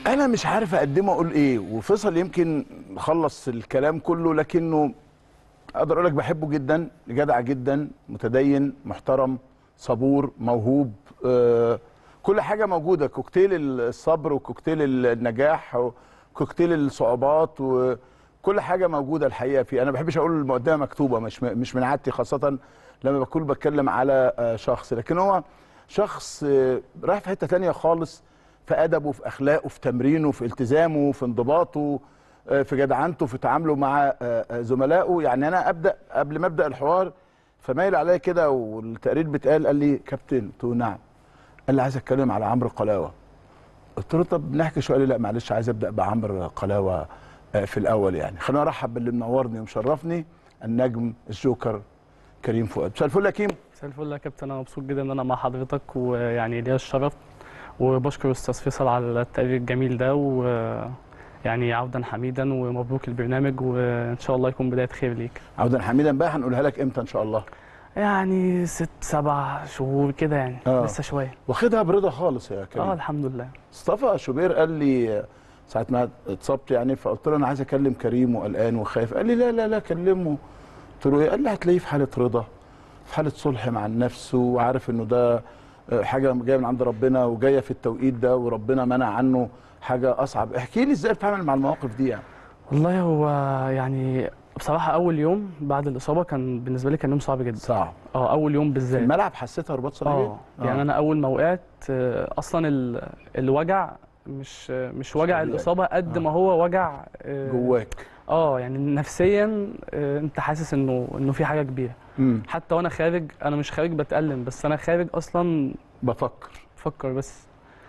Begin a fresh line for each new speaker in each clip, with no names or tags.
انا مش عارف اقدمه اقول ايه وفيصل يمكن خلص الكلام كله لكنه اقدر اقول لك بحبه جدا جدع جدا متدين محترم صبور موهوب آه كل حاجه موجوده كوكتيل الصبر وكوكتيل النجاح وكوكتيل الصعوبات وكل حاجه موجوده الحقيقه فيه انا ما بحبش اقول المقدمه مكتوبه مش مش من عادتي خاصه لما بكون بتكلم على آه شخص لكن هو شخص آه رايح في حته تانية خالص في ادبه في اخلاقه في تمرينه في التزامه في انضباطه في جدعنته في تعامله مع زملائه يعني انا ابدا قبل ما ابدا الحوار فمايل عليا كده والتقرير بيتقال قال لي كابتن قلت له نعم قال لي عايز اتكلم على عمرو قلاوه قلت له طب نحكي شويه قال لي لا معلش عايز ابدا بعمرو قلاوه في الاول يعني خلينا ارحب باللي منورني ومشرفني النجم الجوكر كريم فؤاد مساء الفل يا كيم
مساء الفل يا كابتن انا مبسوط جدا ان انا مع حضرتك ويعني ليا الشرف وبشكر استاذ فيصل على التقرير الجميل ده و يعني عودا حميدا ومبروك البرنامج وان شاء الله يكون بدايه خير ليك
عودا حميدا بقى هنقولها لك امتى ان شاء الله
يعني ست سبع شهور كده يعني
آه.
لسه شويه
واخدها برضا خالص يا كريم
اه الحمد لله
مصطفى شوبير قال لي ساعه ما اتصبت يعني فقلت له انا عايز اكلم كريم وقلقان وخايف قال لي لا لا لا كلمه قلت له ايه قال لي هتلاقيه في حاله رضا في حاله صلح مع النفس وعارف انه ده حاجه جايه من عند ربنا وجايه في التوقيت ده وربنا منع عنه حاجه اصعب احكي لي ازاي بتتعامل مع المواقف دي يعني
والله هو يعني بصراحه اول يوم بعد الاصابه كان بالنسبه لي كان يوم صعب جدا
صعب
اه اول يوم بالذات
الملعب حسيتها رباط صليبي
اه يعني انا اول ما وقعت اصلا الوجع مش مش وجع
طبيعي.
الاصابه قد
آه.
ما هو وجع آه،
جواك
اه يعني نفسيا آه، انت حاسس انه انه في حاجه كبيره
امم
حتى وانا خارج انا مش خارج بتألم بس انا خارج اصلا
بفكر
بفكر بس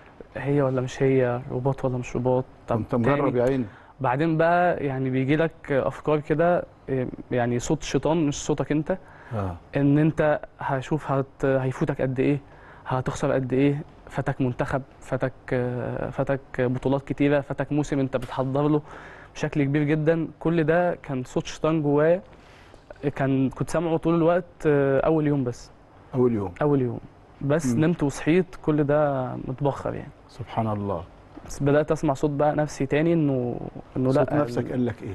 هي ولا مش هي رباط ولا مش رباط طب
انت مجرب
تاني.
يا عيني
بعدين بقى يعني بيجي لك افكار كده إيه، يعني صوت شيطان مش صوتك انت
اه
ان انت هشوف هت هيفوتك قد ايه هتخسر قد ايه فاتك منتخب فاتك آه، فاتك بطولات كتيره فاتك موسم انت بتحضر له بشكل كبير جدا كل ده كان صوت شيطان جوايا كان كنت سامعه طول الوقت آه، اول يوم بس
اول يوم
اول يوم بس
مم.
نمت وصحيت كل ده متبخر يعني
سبحان الله
بس بدات اسمع صوت بقى نفسي تاني انه انه لا
صوت نفسك قال لك ايه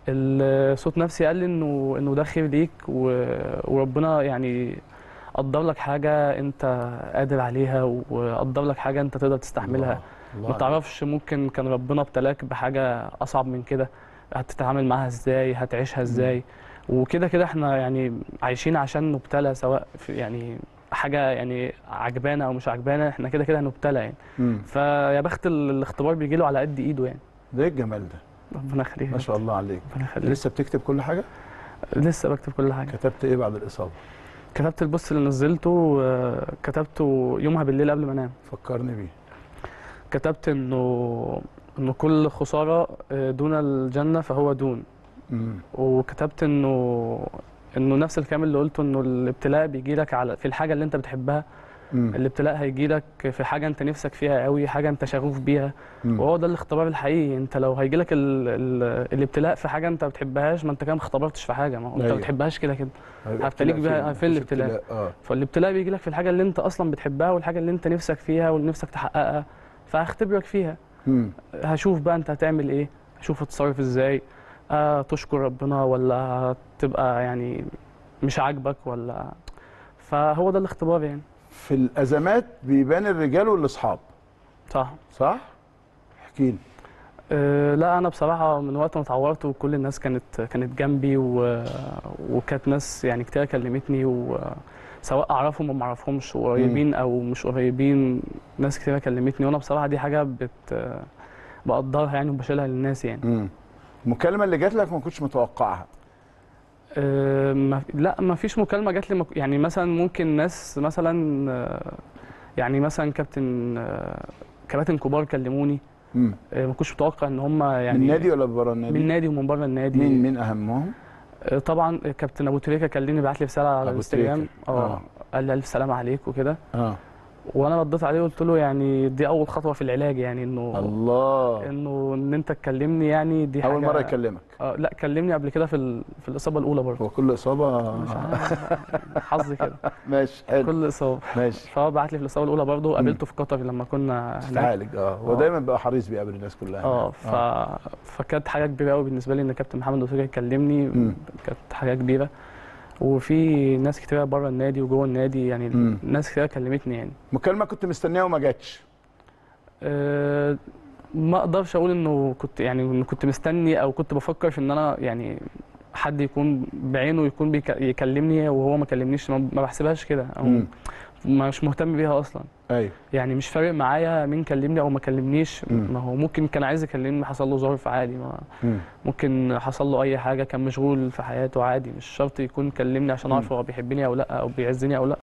الصوت نفسي قال لي انه انه ده خير ليك و... وربنا يعني قدر لك حاجه انت قادر عليها وقدر لك حاجه انت تقدر تستحملها
الله
ما تعرفش ممكن كان ربنا ابتلاك بحاجه اصعب من كده هتتعامل معاها ازاي هتعيشها ازاي وكده كده احنا يعني عايشين عشان نبتلى سواء في يعني حاجه يعني عجبانا او مش عجبانا احنا كده كده هنبتلى يعني
مم.
فيا بخت ال- الاختبار بيجي له على قد ايده يعني
ده ايه الجمال ده
ربنا يخليك
ما شاء الله عليك
ربنا يخليك
لسه بتكتب كل حاجه
لسه بكتب كل حاجه
كتبت ايه بعد الاصابه
كتبت البوست اللي نزلته آه، كتبته يومها بالليل قبل ما انام
فكرني بيه
كتبت انه انه كل خساره آه، دون الجنه فهو دون
مم.
وكتبت انه انه نفس الكلام اللي قلته انه الابتلاء بيجي لك على في الحاجه اللي انت بتحبها
مم.
الابتلاء هيجي لك في حاجه انت نفسك فيها قوي حاجه انت شغوف بيها
مم.
وهو ده الاختبار الحقيقي انت لو هيجي لك ال... ال... الابتلاء في حاجه انت ما بتحبهاش ما انت كده ما اختبرتش في حاجه ما هو انت ما
أيوة.
بتحبهاش كده كده
هيبقى
هبتليك
ابتلاء
بيها
فين؟
في
مفيش
الابتلاء.
ابتلاء. اه
فالابتلاء بيجي لك في الحاجه اللي انت اصلا بتحبها والحاجه اللي انت نفسك فيها واللي نفسك تحققها فهختبرك فيها
مم.
هشوف بقى انت هتعمل ايه هشوف هتتصرف ازاي آه تشكر ربنا ولا تبقى يعني مش عاجبك ولا فهو ده الاختبار يعني
في الازمات بيبان الرجال والاصحاب
صح
صح احكي لي
أه لا انا بصراحه من وقت ما اتعورت وكل الناس كانت كانت جنبي و... وكانت ناس يعني كتير كلمتني وسواء اعرفهم او ما اعرفهمش قريبين او مش قريبين ناس كتير كلمتني وانا بصراحه دي حاجه بت بقدرها يعني وبشيلها للناس يعني
مم. المكالمه اللي جات لك ما كنتش متوقعها
أه ما لا ما فيش مكالمه جات لي مك... يعني مثلا ممكن ناس مثلا آه، يعني مثلا كابتن آه، كباتن كبار كلموني
مم.
آه، ما كنتش متوقع ان هم يعني
من النادي ولا بره النادي
من النادي ومن بره النادي
مين مين اهمهم
آه، طبعا كابتن ابو تريكه كلمني بعت لي رساله على
أبو
الانستجرام
تريكة.
اه
آه.
قال لي الف سلام عليك وكده
اه
وانا رديت عليه وقلت له يعني دي اول خطوه في العلاج يعني انه
الله
انه ان انت تكلمني يعني دي
اول
حاجة-
مره يكلمك
آه لا كلمني قبل كده في ال... في الاصابه الاولى برضه
هو كل اصابه
مش عارف حظي كده
ماشي حلو
كل اصابه
ماشي
فهو بعت لي في الاصابه الاولى برضه وقابلته في قطر لما كنا هناك
تتعالج اه هو
آه.
دايما بيبقى حريص بيقابل الناس كلها
اه ف... فكانت حاجه كبيره قوي بالنسبه لي ان كابتن محمد وسوجا يكلمني
مم.
كانت حاجه كبيره وفي ناس كتيره بره النادي وجوه النادي يعني
مم.
ناس كتيره كلمتني يعني
مكالمه كنت مستنيها وما جاتش
أه ما اقدرش اقول انه كنت يعني انه كنت مستني او كنت بفكر في ان انا يعني حد يكون بعينه يكون بيك... يكلمني وهو ما كلمنيش ما ما بحسبهاش كده او
مم.
مش مهتم بيها اصلا
ايوه
يعني مش فارق معايا مين كلمني او ما كلمنيش
مم.
ما هو ممكن كان عايز يكلمني حصل له ظرف عادي ما
مم.
ممكن حصل له اي حاجه كان مشغول في حياته عادي مش شرط يكون كلمني عشان
مم.
اعرف هو بيحبني او لا او بيعزني او لا